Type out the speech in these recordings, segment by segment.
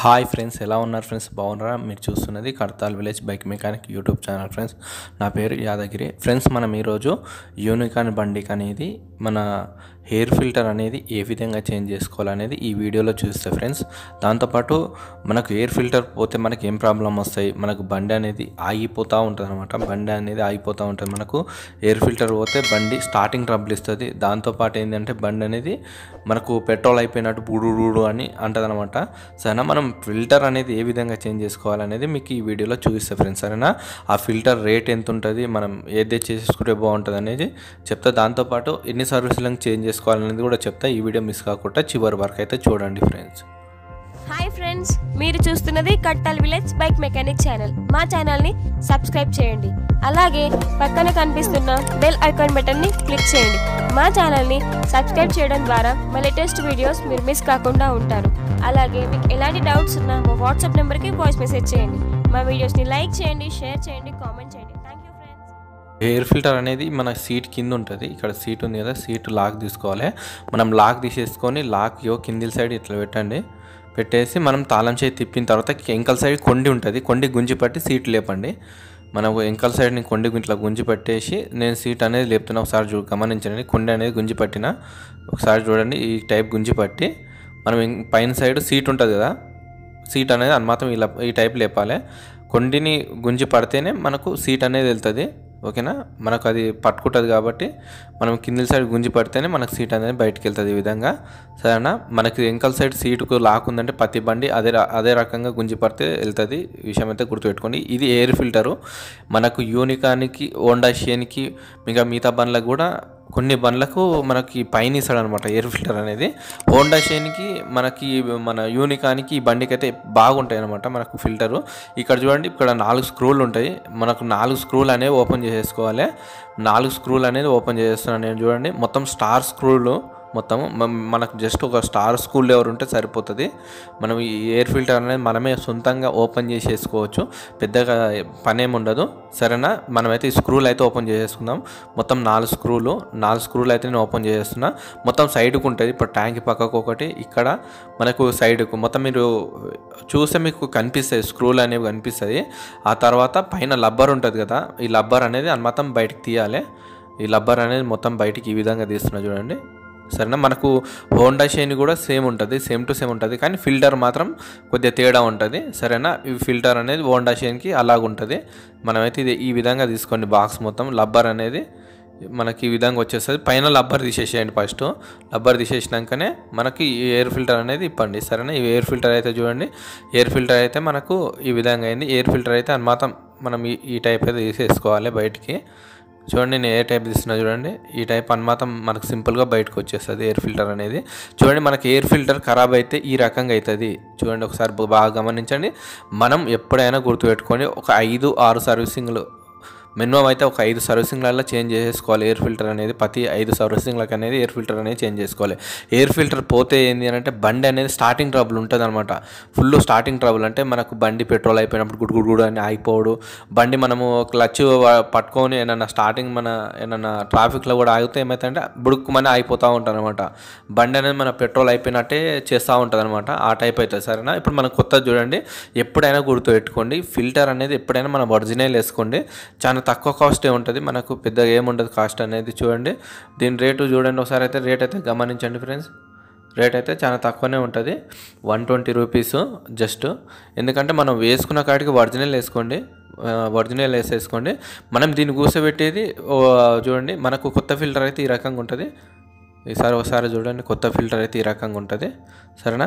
hi friends ఎలా ఉన్నారు friends బాగున్నారా మీరు చూస్తున్నది Kadthal village bike mechanic YouTube channel friends నా పేరు యాదగిరి ఫ్రెండ్స్ మనం ఈరోజు యూనికాన్ బండికి అనేది మన హెయిర్ ఫిల్టర్ అనేది ఏ విధంగా చేంజ్ చేసుకోవాలనేది ఈ వీడియోలో చూస్తే ఫ్రెండ్స్ దాంతోపాటు మనకు ఎయిర్ ఫిల్టర్ పోతే మనకి ఏం ప్రాబ్లం వస్తాయి మనకు బండి అనేది ఆగిపోతూ ఉంటుంది అనమాట బండి అనేది ఆగిపోతూ ఉంటుంది మనకు ఎయిర్ ఫిల్టర్ పోతే బండి స్టార్టింగ్ ట్రబుల్ ఇస్తుంది దాంతోపాటు ఏంటంటే బండి అనేది మనకు పెట్రోల్ అయిపోయినట్టు బుడు అని అంటుంది అనమాట సరేనా మనం ఫిల్టర్ అనేది ఏ విధంగా చేంజ్ చేసుకోవాలనేది మీకు ఈ వీడియోలో చూపిస్తా ఫ్రెండ్స్ సరేనా ఆ ఫిల్టర్ రేట్ ఎంత ఉంటుంది మనం ఏది చేసుకుంటే బాగుంటుంది అనేది చెప్తా దాంతోపాటు ఎన్ని సర్వీసులను చేంజ్ చేసుకోవాలనేది కూడా చెప్తా ఈ వీడియో మిస్ కాకుండా చివరి వరకు అయితే చూడండి ఫ్రెండ్స్ హాయ్ ఫ్రెండ్స్ మీరు చూస్తున్నది Kadthal village bike mechanic channel మా ఛానల్ని సబ్స్క్రైబ్ చేయండి అలాగే పక్కన కనిపిస్తున్న బెల్ ఐకాన్ బటన్ని క్లిక్ చేయండి మా ఛానల్ని సబ్స్క్రైబ్ చేయడం ద్వారా మా లేటెస్ట్ వీడియోస్ మీరు మిస్ కాకుండా ఉంటారు అలాగే మీకు ఎలాంటి డౌట్స్ ఉన్నా మా వాట్సాప్ నెంబర్కి వాయిస్ మెసేజ్ చేయండి మా వీడియోస్ని లైక్ చేయండి షేర్ చేయండి కామెంట్ చేయండి thank you friends air filter అనేది మన సీట్ కింద ఉంటుంది ఇక్కడ సీట్ ఉంది కదా సీట్ లాక్ తీసుకోవాలి మనం లాక్ తీసేసుకొని లాక్ యో కింది సైడ్ ఇట్లా పెట్టండి పెట్టేసి మనం తాళం చేయి తిప్పిన తర్వాత ఎంకల్ సైడ్ కొండి ఉంటుంది కొండి గుంజి పట్టి సీట్ లేపండి మనకు ఎంకల్ సైడ్ని కొండి ఇట్లా గుంజి పట్టేసి నేను సీట్ అనేది లేపుతున్నా ఒకసారి చూ గమనించండి కొండి అనేది గుంజి పట్టిన ఒకసారి చూడండి ఈ టైప్ గుంజి పట్టి మనం ఇం- పైన సైడ్ సీట్ ఉంటుంది కదా సీట్ అనేది అన్మాత్రం ఇలా ఈ టైప్ లేపాలి కొండిని గుంజి పడితేనే మనకు సీట్ అనేది వెళ్తుంది ఓకేనా మనకు అది పట్టుకుంటుంది కాబట్టి మనం కింది సైడ్ గుంజి పడితేనే మనకు సీట్ అనేది బయటికి వెళ్తుంది ఈ విధంగా సరేనా మనకి వెంకల్ సైడ్ సీటుకు లాక్ ఉందంటే ప్రతి బండి అదే ర- అదే రకంగా గుంజి పడితే వెళ్తుంది ఈ విషయం అయితే గుర్తుపెట్టుకోండి ఇది ఎయిర్ ఫిల్టరు మనకు యూనికానికి హోండా షేన్కి మిగతా మిగతా బండ్లకు కూడా కొన్ని బండ్లకు మనకి పైన ఇస్తాడు అనమాట ఎయిర్ ఫిల్టర్ అనేది హోండా షైన్కి మనకి మన యూనికానికి ఈ బండికి అయితే బాగుంటాయి అనమాట మనకు ఫిల్టరు ఇక్కడ చూడండి ఇక్కడ నాలుగు స్క్రూలు ఉంటాయి మనకు నాలుగు స్క్రూలు అనేవి ఓపెన్ చేసేసుకోవాలి నాలుగు స్క్రూలు అనేది ఓపెన్ చేసేస్తున్నాను నేను చూడండి మొత్తం స్టార్ స్క్రూలు మొత్తం మ- మనకు జస్ట్ ఒక స్టార్ స్కూల్ ఎవరు ఉంటే సరిపోతుంది మనం ఈ ఎయిర్ ఫిల్టర్ అనేది మనమే సొంతంగా ఓపెన్ చేసేసుకోవచ్చు పెద్దగా పని ఏమి ఉండదు సరేనా మనమైతే ఈ స్క్రూలు అయితే ఓపెన్ చేసేసుకుందాం మొత్తం నాలుగు స్క్రూలు నాలుగు స్క్రూలు అయితే నేను ఓపెన్ చేసేస్తున్నా మొత్తం సైడ్కు ఉంటుంది ఇప్పుడు ట్యాంక్ పక్కకు ఒకటి ఇక్కడ మనకు సైడ్కు మొత్తం మీరు చూస్తే మీకు కనిపిస్తాయి స్క్రూలు అనేవి కనిపిస్తాయి ఆ తర్వాత పైన లబ్బర్ ఉంటుంది కదా ఈ లబ్బర్ అనేది మొత్తం బయటికి తీయాలి ఈ లబ్బర్ అనేది మొత్తం బయటికి ఈ విధంగా తీస్తున్నా చూడండి సరేనా మనకు హోండా షైన్ కూడా సేమ్ ఉంటుంది సేమ్ టు సేమ్ ఉంటుంది కానీ ఫిల్టర్ మాత్రం కొద్దిగా తేడా ఉంటుంది సరేనా ఈ ఫిల్టర్ అనేది హోండా షైన్కి అలాగ ఉంటుంది మనమైతే ఇది ఈ విధంగా తీసుకోండి బాక్స్ మొత్తం లబ్బర్ అనేది మనకి ఈ విధంగా వచ్చేస్తుంది పైన లబ్బర్ తీసేసేయండి ఫస్ట్ లబ్బర్ తీసేసినాకనే మనకి ఈ ఎయిర్ ఫిల్టర్ అనేది ఇప్పండి సరేనా ఈ ఎయిర్ ఫిల్టర్ అయితే చూడండి ఎయిర్ ఫిల్టర్ అయితే మనకు ఈ విధంగా అయింది ఎయిర్ ఫిల్టర్ అయితే అది మాత్రం మనం ఈ ఈ టైప్ అయితే తీసేసుకోవాలి బయటికి చూడండి నేను ఏ టైప్ తీస్తున్నా చూడండి ఈ టైప్ అన్నమాతం మనకు సింపుల్గా బయటకు వచ్చేస్తుంది ఎయిర్ ఫిల్టర్ అనేది చూడండి మనకి ఎయిర్ ఫిల్టర్ ఖరాబ్ అయితే ఈ రకంగా అవుతుంది చూడండి ఒకసారి బాగా గమనించండి మనం ఎప్పుడైనా గుర్తుపెట్టుకోండి ఒక ఐదు ఆరు సర్వీసింగ్లు మినిమం అయితే ఒక ఐదు సర్వీసింగ్లలో చేంజ్ చేసుకోవాలి ఎయిర్ ఫిల్టర్ అనేది ప్రతి ఐదు సర్వీసింగ్లకు అనేది ఎయిర్ ఫిల్టర్ అనేది చేంజ్ చేసుకోవాలి ఎయిర్ ఫిల్టర్ పోతే ఏంది అని అంటే బండి అనేది స్టార్టింగ్ ట్రబుల్ ఉంటుంది అనమాట ఫుల్ స్టార్టింగ్ ట్రబుల్ అంటే మనకు బండి పెట్రోల్ అయిపోయినప్పుడు గుడ్ గుడ్ గుడ్ అని ఆగిపోవడు బండి మనము క్లచ్ పట్టుకొని ఏమన్నా స్టార్టింగ్ మన ఏమన్నా ట్రాఫిక్లో కూడా ఆగితే ఏమవుతుందంటే బుడుక్కుమని ఆగిపోతూ ఉంటుంది అనమాట బండి అనేది మన పెట్రోల్ అయిపోయినట్టే చేస్తూ ఉంటుంది అనమాట ఆ టైప్ అవుతుంది సరేనా ఇప్పుడు మనం కొత్తది చూడండి ఎప్పుడైనా గుర్తు పెట్టుకోండి ఫిల్టర్ అనేది ఎప్పుడైనా మనం ఒరిజినల్ వేసుకోండి చాలా తక్కువ కాస్టే ఉంటుంది మనకు పెద్దగా ఏముండదు కాస్ట్ అనేది చూడండి దీని రేటు చూడండి ఒకసారి అయితే రేట్ అయితే గమనించండి ఫ్రెండ్స్ రేట్ అయితే చాలా తక్కువనే ఉంటుంది వన్ ట్వంటీ రూపీస్ జస్ట్ ఎందుకంటే మనం వేసుకున్న కాడికి ఒరిజినల్ వేసుకోండి ఆ, ఒరిజినల్ వేసేసుకోండి మనం దీన్ని కూర్చోబెట్టేది ఓ, చూడండి మనకు కొత్త ఫిల్టర్ అయితే ఈ రకంగా ఉంటుంది ఈసారి ఒకసారి చూడండి కొత్త ఫిల్టర్ అయితే ఈ రకంగా ఉంటుంది సరేనా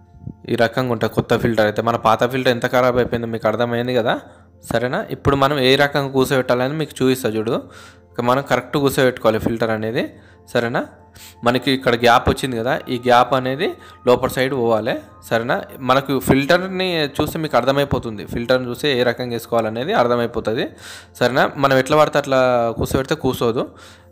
ఈ రకంగా ఉంటుంది కొత్త ఫిల్టర్ అయితే మన పాత ఫిల్టర్ ఎంత ఖరాబ్ అయిపోయిందో మీకు అర్థమైంది కదా సరేనా ఇప్పుడు మనం ఏ రకంగా కూర్చోబెట్టాలని మీకు చూపిస్తా చూడు ఇక మనం కరెక్ట్ కూర్చోబెట్టుకోవాలి ఫిల్టర్ అనేది సరేనా మనకి ఇక్కడ గ్యాప్ వచ్చింది కదా ఈ గ్యాప్ అనేది లోపల సైడ్ పోవాలి సరేనా మనకు ఫిల్టర్ని చూస్తే మీకు అర్థమైపోతుంది ఫిల్టర్ని చూస్తే ఏ రకంగా వేసుకోవాలనేది అర్థమైపోతుంది సరేనా మనం ఎట్లా పడితే అట్లా కూర్చోబెడితే కూర్చోదు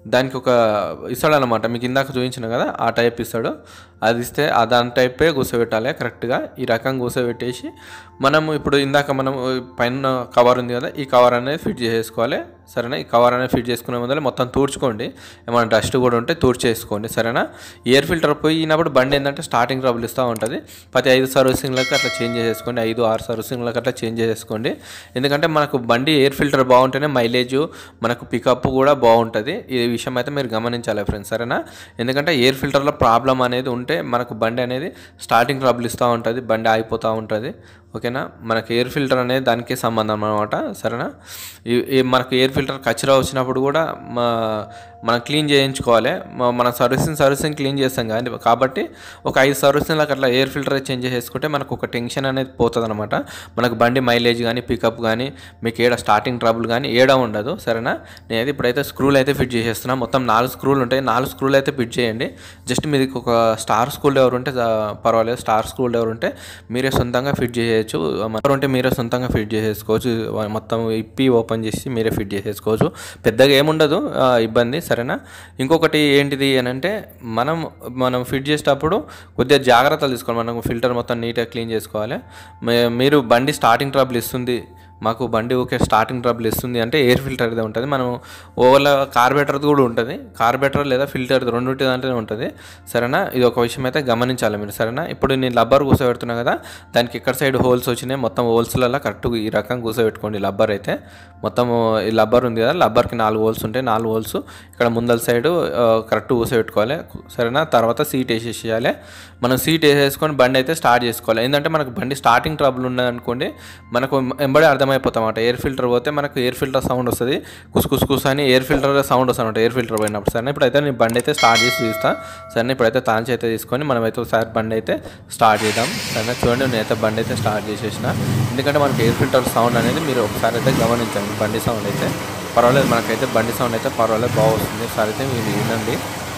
దానికి ఒక ఇస్తాడు అనమాట మీకు ఇందాక చూపించిన కదా ఆ టైప్ ఇస్తాడు అది ఇస్తే ఆ దాని టైపే కూర్చోబెట్టాలి కరెక్ట్గా ఈ రకంగా కూర్చోబెట్టేసి మనం ఇప్పుడు ఇందాక మనం పైన కవర్ ఉంది కదా ఈ కవర్ అనేది ఫిట్ చేసేసుకోవాలి సరేనా ఈ కవర్ అనేది ఫిట్ చేసుకునే ముందర మొత్తం తూడ్చుకోండి ఏమైనా డస్ట్ కూడా ఉంటే తూడ్చేసుకోండి సరేనా ఎయిర్ ఫిల్టర్ పోయినప్పుడు బండి ఏంటంటే స్టార్టింగ్ ట్రబుల్ ఇస్తూ ఉంటుంది ప్రతి ఐదు సర్వీసింగ్లకు అట్లా చేంజ్ చేసేసుకోండి ఐదు ఆరు సర్వీసింగ్లకు అట్లా చేంజ్ చేసేసుకోండి ఎందుకంటే మనకు బండి ఎయిర్ ఫిల్టర్ బాగుంటేనే మైలేజ్ మనకు పికప్ కూడా బాగుంటుంది ఈ విషయం అయితే మీరు గమనించాలి ఫ్రెండ్స్ సరేనా ఎందుకంటే ఎయిర్ ఫిల్టర్లో ప్రాబ్లం అనేది ఉంటే మనకు బండి అనేది స్టార్టింగ్ ట్రబుల్ ఇస్తూ ఉంటుంది బండి ఆగిపోతూ ఉంటుంది ఓకేనా మనకి ఎయిర్ ఫిల్టర్ అనేది దానికే సంబంధం అనమాట సరేనా ఈ- ఈ మనకు ఎయిర్ ఫిల్టర్ కచరా వచ్చినప్పుడు కూడా మా మనం క్లీన్ చేయించుకోవాలి మ- మనం సర్వీసింగ్ సర్వీసింగ్ క్లీన్ చేస్తాం కానీ కాబట్టి ఒక ఐదు సర్వీసింగ్లకు అట్లా ఎయిర్ ఫిల్టర్ చేంజ్ చేసుకుంటే మనకు ఒక టెన్షన్ అనేది పోతుంది అనమాట మనకు బండి మైలేజ్ కానీ పికప్ కానీ మీకు ఏడ స్టార్టింగ్ ట్రబుల్ కానీ ఏడ ఉండదు సరేనా నేనైతే ఇప్పుడైతే స్క్రూలు అయితే ఫిట్ చేసేస్తున్నా మొత్తం నాలుగు స్క్రూలు ఉంటాయి నాలుగు స్క్రూలు అయితే ఫిట్ చేయండి జస్ట్ మీది ఒక స్టార్ స్కూల్ ఎవరు ఉంటే దా- పర్వాలేదు స్టార్ స్కూల్ ఎవరు ఉంటే మీరే సొంతంగా ఫిట్ చేయొచ్చు ఎవరు ఉంటే మీరే సొంతంగా ఫిట్ చేసేసుకోవచ్చు మొత్తం ఇప్పి ఓపెన్ చేసి మీరే ఫిట్ చేసేసుకోవచ్చు పెద్దగా ఏముండదు ఆ, ఇబ్బంది సరేనా ఇంకొకటి ఏంటిది అని అంటే మనం మనం ఫిట్ చేసేటప్పుడు కొద్దిగా జాగ్రత్తలు తీసుకోవాలి మనం ఫిల్టర్ మొత్తం నీట్గా క్లీన్ చేసుకోవాలి మే- మీరు బండి స్టార్టింగ్ ట్రబుల్ ఇస్తుంది మాకు బండి ఓకే స్టార్టింగ్ ట్రబుల్ ఇస్తుంది అంటే ఎయిర్ ఫిల్టర్దే ఉంటుంది మనం ఓవర్లో కార్బేటర్ది కూడా ఉంటుంది కార్బేటర్ లేదా ఫిల్టర్ రెండింటి దాంట్లోనే ఉంటుంది సరేనా ఇది ఒక విషయం అయితే గమనించాలి మీరు సరేనా ఇప్పుడు నేను లబ్బర్ కూర్చోబెడుతున్నా కదా దానికి ఇక్కడ సైడ్ హోల్స్ వచ్చినాయి మొత్తం హోల్స్లలో కరెక్ట్గా ఈ రకంగా కూర్చోబెట్టుకోండి లబ్బర్ అయితే మొత్తం ఈ లబ్బర్ ఉంది కదా లబ్బర్కి నాలుగు హోల్స్ ఉంటాయి నాలుగు హోల్స్ ఇక్కడ ముందల సైడ్ కరెక్ట్ కూర్చోబెట్టుకోవాలి సరేనా తర్వాత సీట్ వేసేసేయాలి మనం సీట్ వేసేసుకొని బండి అయితే స్టార్ట్ చేసుకోవాలి ఏంటంటే మనకు బండి స్టార్టింగ్ ట్రబుల్ ఉన్నది అనుకోండి మనకు ఎంబడే అర్థమైపోతాం అన్నమాట ఎయిర్ ఫిల్టర్ పోతే మనకు ఎయిర్ ఫిల్టర్ సౌండ్ వస్తుంది కుస్ కుస్ కుస్ అని ఎయిర్ ఫిల్టర్ సౌండ్ వస్తుంది అనమాట ఎయిర్ ఫిల్టర్ పోయినప్పుడు సరే ఇప్పుడైతే నేను బండి అయితే స్టార్ట్ చేసి చూస్తా సరే ఇప్పుడైతే తాంచి అయితే తీసుకొని మనం అయితే ఒకసారి బండి అయితే స్టార్ట్ చేద్దాం సరే చూడండి నేనైతే బండి అయితే స్టార్ట్ చేసేసిన ఎందుకంటే మనకి ఎయిర్ ఫిల్టర్ సౌండ్ అనేది మీరు ఒకసారి అయితే గమనించండి బండి సౌండ్ అయితే పర్వాలేదు మనకైతే బండి సౌండ్ అయితే పర్వాలేదు బాగా వస్తుంది ఒకసారి అయితే మీరు వినండి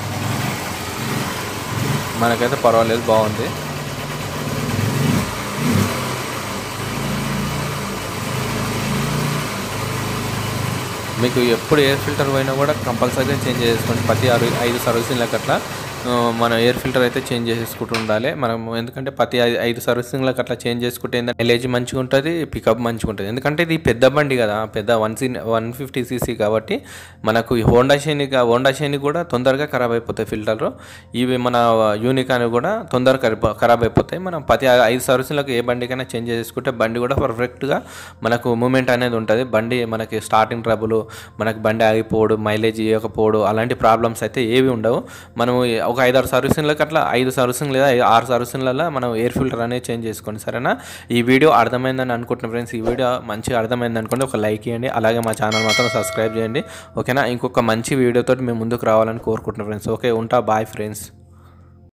మనకైతే పర్వాలేదు బాగుంది మీకు ఎప్పుడు ఎయిర్ ఫిల్టర్ పోయినా కూడా కంపల్సరీగా చేంజ్ చేసుకోండి ప్రతి ఆరు ఐదు సర్వీసింగ్లకు అట్లా ఆ, మనం ఎయిర్ ఫిల్టర్ అయితే చేంజ్ చేసుకుంటూ ఉండాలి మనం ఎందుకంటే ప్రతి ఐదు ఐదు సర్వీసింగ్లకు అట్లా చేంజ్ చేసుకుంటే ఏంటంటే మైలేజ్ మంచిగా ఉంటుంది పికప్ మంచిగా ఉంటుంది ఎందుకంటే ఇది పెద్ద బండి కదా పెద్ద one C one fifty CC కాబట్టి మనకు ఈ హోండా షైని హోండా షైని కూడా తొందరగా ఖరాబ్ అయిపోతాయి ఫిల్టర్లు ఇవి మన యూనిక్ అని కూడా తొందరగా ఖరాబ్- ఖరాబ్ అయిపోతాయి మనం ప్రతి ఐదు సర్వీసింగ్లకు ఏ బండికైనా చేంజ్ చేసుకుంటే బండి కూడా పర్ఫెక్ట్గా మనకు మూమెంట్ అనేది ఉంటుంది బండి మనకి స్టార్టింగ్ ట్రబుల్ మనకి బండి ఆగిపోవడం మైలేజ్ ఇవ్వకపోవడం అలాంటి ప్రాబ్లమ్స్ అయితే ఏవి ఉండవు మనం ఒక ఐదారు సర్వీసింగ్లకు అట్లా ఐదు సర్వీసింగ్ లేదా ఐ- ఆరు సర్వీసింగ్లలో మనం ఎయిర్ ఫిల్టర్ అనేది చేంజ్ చేసుకోండి సరేనా ఈ వీడియో అర్థమైందని అనుకుంటున్న ఫ్రెండ్స్ ఈ వీడియో మంచిగా అర్థమైంది అనుకుంటే ఒక లైక్ ఇవ్వండి అలాగే మా ఛానల్ మాత్రం సబ్స్క్రైబ్ చేయండి ఓకేనా ఇంకొక మంచి వీడియోతో మేము ముందుకు రావాలని కోరుకుంటున్నాం ఫ్రెండ్స్ ఓకే ఉంటా బాయ్ ఫ్రెండ్స్